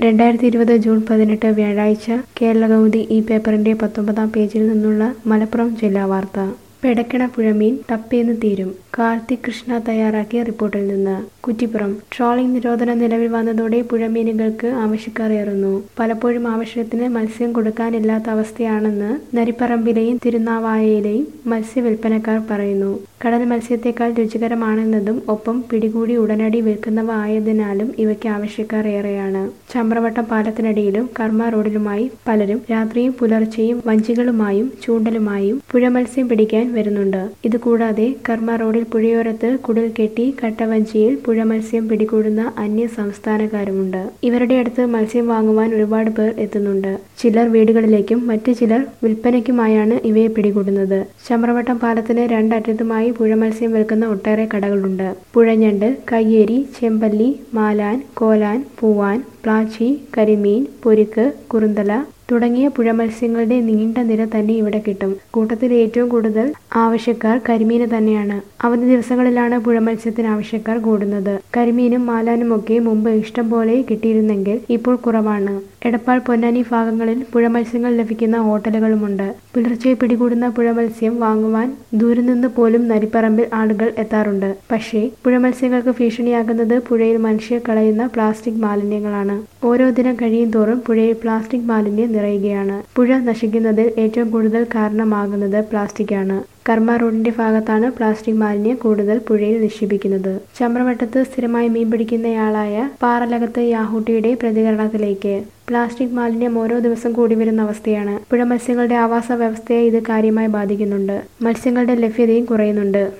രണ്ടായിരത്തി ഇരുപത് ജൂൺ പതിനെട്ട് വ്യാഴാഴ്ച കേരളകൗമുദി ഈ പേപ്പറിന്റെ പത്തൊമ്പതാം പേജിൽ നിന്നുള്ള മലപ്പുറം ജില്ലാ വാർത്ത പെടക്കണ പുഴമീൻ തപ്പേന്ന് തീരും കാർത്തിക് കൃഷ്ണ തയ്യാറാക്കിയ റിപ്പോർട്ടിൽ നിന്ന് കുറ്റിപ്പുറം ട്രോളിംഗ് നിരോധനം നിലവിൽ വന്നതോടെ പുഴമീനുകൾക്ക് ആവശ്യക്കാർ ഏറുന്നു പലപ്പോഴും ആവശ്യത്തിന് മത്സ്യം കൊടുക്കാനില്ലാത്ത അവസ്ഥയാണെന്ന് നരിപ്പറമ്പിലെയും തിരുനാവായയിലെയും മത്സ്യ വിൽപ്പനക്കാർ പറയുന്നു കടൽ മത്സ്യത്തെക്കാൾ രുചികരമാണെന്നതും ഒപ്പം പിടികൂടി ഉടനടി വിൽക്കുന്നവ ആയതിനാലും ഇവയ്ക്ക് ആവശ്യക്കാർ ഏറെയാണ് ചമ്രവട്ടം പാലത്തിനടിയിലും കർമ്മ റോഡിലുമായി പലരും രാത്രിയും പുലർച്ചെയും വഞ്ചികളുമായും ചൂണ്ടലുമായും പുഴമത്സ്യം പിടിക്കാൻ വരുന്നുണ്ട് ഇതുകൂടാതെ കർമ്മ റോഡിൽ പുഴയോരത്ത് കുടിൽ കെട്ടി കട്ടവഞ്ചിയിൽ പുഴമത്സ്യം പിടികൂടുന്ന അന്യ സംസ്ഥാനക്കാരുമുണ്ട് ഇവരുടെ അടുത്ത് മത്സ്യം വാങ്ങുവാൻ ഒരുപാട് പേർ എത്തുന്നുണ്ട് ചിലർ വീടുകളിലേക്കും മറ്റു ചിലർ വിൽപ്പനയ്ക്കുമായാണ് ഇവയെ പിടികൂടുന്നത് ചമ്രവട്ടം പാലത്തിന് രണ്ടറ്റത്തുമായി പുഴമത്സ്യം വിൽക്കുന്ന ഒട്ടേറെ കടകളുണ്ട് പുഴഞ്ഞണ്ട് കയ്യേരി ചെമ്പല്ലി മാലാൻ കോലാൻ പൂവാൻ പ്ലാച്ചി കരിമീൻ പൊരുക്ക് കുറുന്തല തുടങ്ങിയ പുഴമത്സ്യങ്ങളുടെ നീണ്ട നിര തന്നെ ഇവിടെ കിട്ടും കൂട്ടത്തിൽ ഏറ്റവും കൂടുതൽ ആവശ്യക്കാർ കരിമീന് തന്നെയാണ് അവധി ദിവസങ്ങളിലാണ് പുഴമത്സ്യത്തിന് ആവശ്യക്കാർ കൂടുന്നത് കരിമീനും മാലാനും ഒക്കെ മുമ്പ് ഇഷ്ടം പോലെ കിട്ടിയിരുന്നെങ്കിൽ ഇപ്പോൾ കുറവാണ് എടപ്പാൾ പൊന്നാനി ഭാഗങ്ങളിൽ പുഴമത്സ്യങ്ങൾ ലഭിക്കുന്ന ഹോട്ടലുകളുമുണ്ട് പുലർച്ചെ പിടികൂടുന്ന പുഴമത്സ്യം വാങ്ങുവാൻ ദൂരെ നിന്ന് പോലും നരിപ്പറമ്പിൽ ആളുകൾ എത്താറുണ്ട് പക്ഷേ പുഴമത്സ്യങ്ങൾക്ക് ഭീഷണിയാകുന്നത് പുഴയിൽ മനുഷ്യർ കളയുന്ന പ്ലാസ്റ്റിക് മാലിന്യങ്ങളാണ് ഓരോ ദിനം കഴിയും തോറും പുഴയിൽ പ്ലാസ്റ്റിക് മാലിന്യം നിറയുകയാണ് പുഴ നശിക്കുന്നതിൽ ഏറ്റവും കൂടുതൽ കാരണമാകുന്നത് പ്ലാസ്റ്റിക്കാണ് കർമ്മ റോഡിന്റെ ഭാഗത്താണ് പ്ലാസ്റ്റിക് മാലിന്യം കൂടുതൽ പുഴയിൽ നിക്ഷേപിക്കുന്നത് ചമ്രവട്ടത്ത് സ്ഥിരമായി മീൻ പിടിക്കുന്നയാളായ പാറലകത്ത് യാഹൂട്ടിയുടെ പ്രതികരണത്തിലേക്ക് പ്ലാസ്റ്റിക് മാലിന്യം ഓരോ ദിവസം കൂടി വരുന്ന അവസ്ഥയാണ് പുഴ മത്സ്യങ്ങളുടെ ആവാസ വ്യവസ്ഥയെ ഇത് കാര്യമായി ബാധിക്കുന്നുണ്ട് മത്സ്യങ്ങളുടെ ലഭ്യതയും കുറയുന്നുണ്ട്